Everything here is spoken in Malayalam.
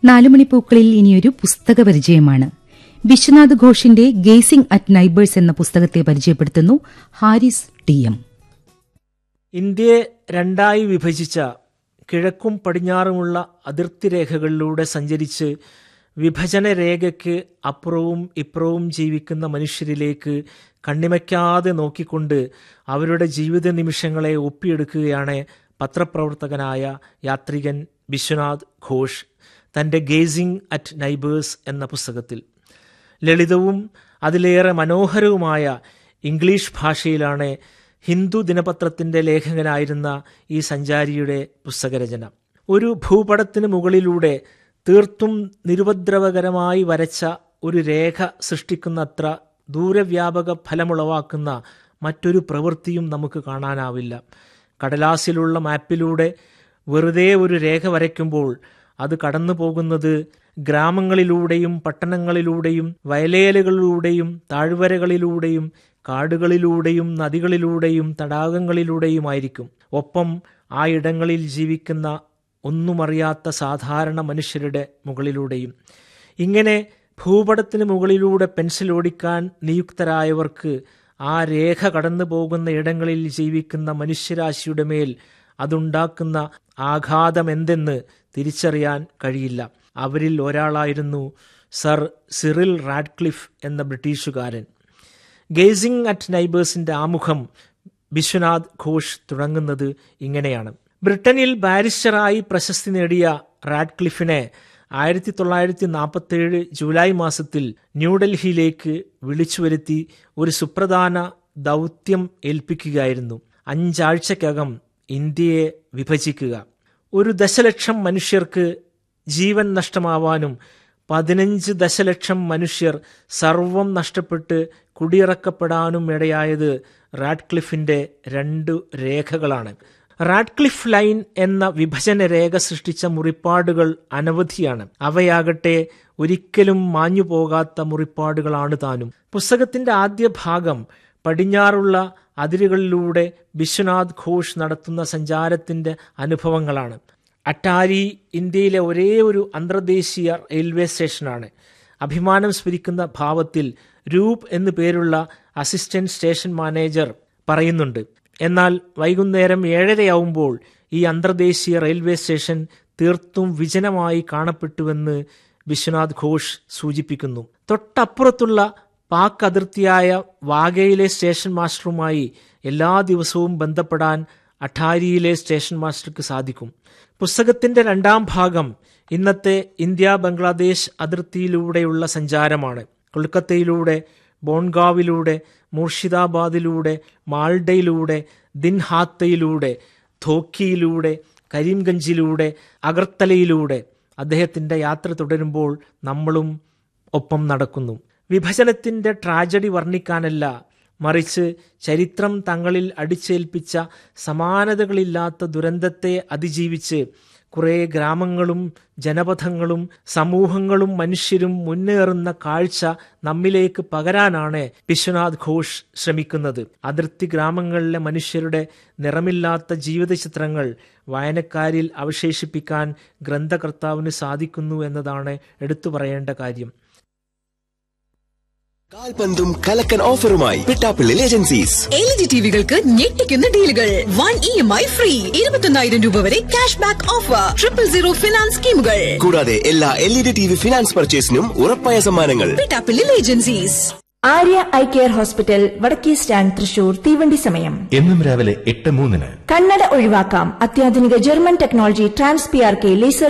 നാലുമണിപ്പൂക്കളിൽ ഇനിയൊരു പുസ്തക പരിചയമാണ് വിശ്വനാഥ് ഘോഷിന്റെ ഗേസിംഗ് അറ്റ് നൈബേഴ്സ് എന്ന പുസ്തകത്തെ പരിചയപ്പെടുത്തുന്നു ഹാരിസ് ടി എം ഇന്ത്യയെ രണ്ടായി വിഭജിച്ച കിഴക്കും പടിഞ്ഞാറുമുള്ള അതിർത്തി രേഖകളിലൂടെ സഞ്ചരിച്ച് വിഭജന രേഖയ്ക്ക് അപ്പുറവും ഇപ്പുറവും ജീവിക്കുന്ന മനുഷ്യരിലേക്ക് കണ്ണിമയ്ക്കാതെ നോക്കിക്കൊണ്ട് അവരുടെ ജീവിത നിമിഷങ്ങളെ ഒപ്പിയെടുക്കുകയാണ് പത്രപ്രവർത്തകനായ യാത്രികൻ വിശ്വനാഥ് ഘോഷ് തൻ്റെ ഗേസിംഗ് അറ്റ് നൈബേഴ്സ് എന്ന പുസ്തകത്തിൽ ലളിതവും അതിലേറെ മനോഹരവുമായ ഇംഗ്ലീഷ് ഭാഷയിലാണ് ഹിന്ദു ദിനപത്രത്തിന്റെ ലേഖകനായിരുന്ന ഈ സഞ്ചാരിയുടെ പുസ്തകരചന ഒരു ഭൂപടത്തിന് മുകളിലൂടെ തീർത്തും നിരുപദ്രവകരമായി വരച്ച ഒരു രേഖ സൃഷ്ടിക്കുന്നത്ര ദൂരവ്യാപക ഫലമുളവാക്കുന്ന മറ്റൊരു പ്രവൃത്തിയും നമുക്ക് കാണാനാവില്ല കടലാസിലുള്ള മാപ്പിലൂടെ വെറുതെ ഒരു രേഖ വരയ്ക്കുമ്പോൾ അത് കടന്നു പോകുന്നത് ഗ്രാമങ്ങളിലൂടെയും പട്ടണങ്ങളിലൂടെയും വയലേലകളിലൂടെയും താഴ്വരകളിലൂടെയും കാടുകളിലൂടെയും നദികളിലൂടെയും തടാകങ്ങളിലൂടെയുമായിരിക്കും ഒപ്പം ആ ഇടങ്ങളിൽ ജീവിക്കുന്ന ഒന്നുമറിയാത്ത സാധാരണ മനുഷ്യരുടെ മുകളിലൂടെയും ഇങ്ങനെ ഭൂപടത്തിന് മുകളിലൂടെ പെൻസിൽ ഓടിക്കാൻ നിയുക്തരായവർക്ക് ആ രേഖ കടന്നു പോകുന്ന ഇടങ്ങളിൽ ജീവിക്കുന്ന മനുഷ്യരാശിയുടെ മേൽ അതുണ്ടാക്കുന്ന ആഘാതം എന്തെന്ന് തിരിച്ചറിയാൻ കഴിയില്ല അവരിൽ ഒരാളായിരുന്നു സർ സിറിൽ റാഡ്ക്ലിഫ് എന്ന ബ്രിട്ടീഷുകാരൻ ഗേസിംഗ് അറ്റ് നൈബേഴ്സിന്റെ ആമുഖം വിശ്വനാഥ് ഘോഷ് തുടങ്ങുന്നത് ഇങ്ങനെയാണ് ബ്രിട്ടനിൽ ബാരിസ്റ്ററായി പ്രശസ്തി നേടിയ റാഡ്ക്ലിഫിനെ ആയിരത്തി തൊള്ളായിരത്തി നാൽപ്പത്തേഴ് ജൂലൈ മാസത്തിൽ ന്യൂഡൽഹിയിലേക്ക് വിളിച്ചു വരുത്തി ഒരു സുപ്രധാന ദൗത്യം ഏൽപ്പിക്കുകയായിരുന്നു അഞ്ചാഴ്ചക്കകം ഇന്ത്യയെ വിഭജിക്കുക ഒരു ദശലക്ഷം മനുഷ്യർക്ക് ജീവൻ നഷ്ടമാവാനും പതിനഞ്ച് ദശലക്ഷം മനുഷ്യർ സർവം നഷ്ടപ്പെട്ട് കുടിയിറക്കപ്പെടാനും ഇടയായത് റാഡ്ക്ലിഫിന്റെ രണ്ട് രേഖകളാണ് റാഡ്ക്ലിഫ് ലൈൻ എന്ന വിഭജന രേഖ സൃഷ്ടിച്ച മുറിപ്പാടുകൾ അനവധിയാണ് അവയാകട്ടെ ഒരിക്കലും മാഞ്ഞു പോകാത്ത മുറിപ്പാടുകളാണ് താനും പുസ്തകത്തിന്റെ ആദ്യ ഭാഗം പടിഞ്ഞാറുള്ള അതിരുകളിലൂടെ വിശ്വനാഥ് ഘോഷ് നടത്തുന്ന സഞ്ചാരത്തിന്റെ അനുഭവങ്ങളാണ് അട്ടാരി ഇന്ത്യയിലെ ഒരേ ഒരു അന്തർദേശീയ റെയിൽവേ സ്റ്റേഷനാണ് അഭിമാനം സ്മരിക്കുന്ന ഭാവത്തിൽ രൂപ് എന്നു പേരുള്ള അസിസ്റ്റന്റ് സ്റ്റേഷൻ മാനേജർ പറയുന്നുണ്ട് എന്നാൽ വൈകുന്നേരം ഏഴരയാവുമ്പോൾ ഈ അന്തർദേശീയ റെയിൽവേ സ്റ്റേഷൻ തീർത്തും വിജനമായി കാണപ്പെട്ടുവെന്ന് വിശ്വനാഥ് ഘോഷ് സൂചിപ്പിക്കുന്നു തൊട്ടപ്പുറത്തുള്ള പാക് അതിർത്തിയായ വാഗയിലെ സ്റ്റേഷൻ മാസ്റ്ററുമായി എല്ലാ ദിവസവും ബന്ധപ്പെടാൻ അഠാരിയിലെ സ്റ്റേഷൻ മാസ്റ്റർക്ക് സാധിക്കും പുസ്തകത്തിന്റെ രണ്ടാം ഭാഗം ഇന്നത്തെ ഇന്ത്യ ബംഗ്ലാദേശ് അതിർത്തിയിലൂടെയുള്ള സഞ്ചാരമാണ് കൊൽക്കത്തയിലൂടെ ബോൺഗാവിലൂടെ മൂർഷിദാബാദിലൂടെ മാൾഡയിലൂടെ ദിൻഹാത്തയിലൂടെ ധോക്കിയിലൂടെ കരീംഗഞ്ചിലൂടെ അഗർത്തലയിലൂടെ അദ്ദേഹത്തിന്റെ യാത്ര തുടരുമ്പോൾ നമ്മളും ഒപ്പം നടക്കുന്നു വിഭജനത്തിന്റെ ട്രാജഡി വർണ്ണിക്കാനല്ല മറിച്ച് ചരിത്രം തങ്ങളിൽ അടിച്ചേൽപ്പിച്ച സമാനതകളില്ലാത്ത ദുരന്തത്തെ അതിജീവിച്ച് കുറേ ഗ്രാമങ്ങളും ജനപഥങ്ങളും സമൂഹങ്ങളും മനുഷ്യരും മുന്നേറുന്ന കാഴ്ച നമ്മിലേക്ക് പകരാനാണ് വിശ്വനാഥ് ഘോഷ് ശ്രമിക്കുന്നത് അതിർത്തി ഗ്രാമങ്ങളിലെ മനുഷ്യരുടെ നിറമില്ലാത്ത ജീവിത ചിത്രങ്ങൾ വായനക്കാരിൽ അവശേഷിപ്പിക്കാൻ ഗ്രന്ഥകർത്താവിന് സാധിക്കുന്നു എന്നതാണ് എടുത്തു പറയേണ്ട കാര്യം കാൽപന്തും കലക്കൻ ഓഫറുമായി പിട്ടാപ്പിള്ളിൽ ഏജൻസീസ് എൽ ജി ടിവികൾക്ക് ഞെട്ടിക്കുന്ന ഡീലുകൾ one E M I free ഇരുപത്തൊന്നായിരം രൂപ വരെ cash back offer triple zero finance സ്കീമുകൾ കൂടാതെ എല്ലാ L E D T V finance പർച്ചേസിനും ഉറപ്പായ സമ്മാനങ്ങൾ Pittappillil agencies Arya I care hospital വടക്കേ സ്റ്റാൻഡ് തൃശൂർ തീവണ്ടി സമയം എന്നും രാവിലെ എട്ട് മൂന്നിന് കണ്ണട ഒഴിവാക്കാം അത്യാധുനിക German technology trans P R K laser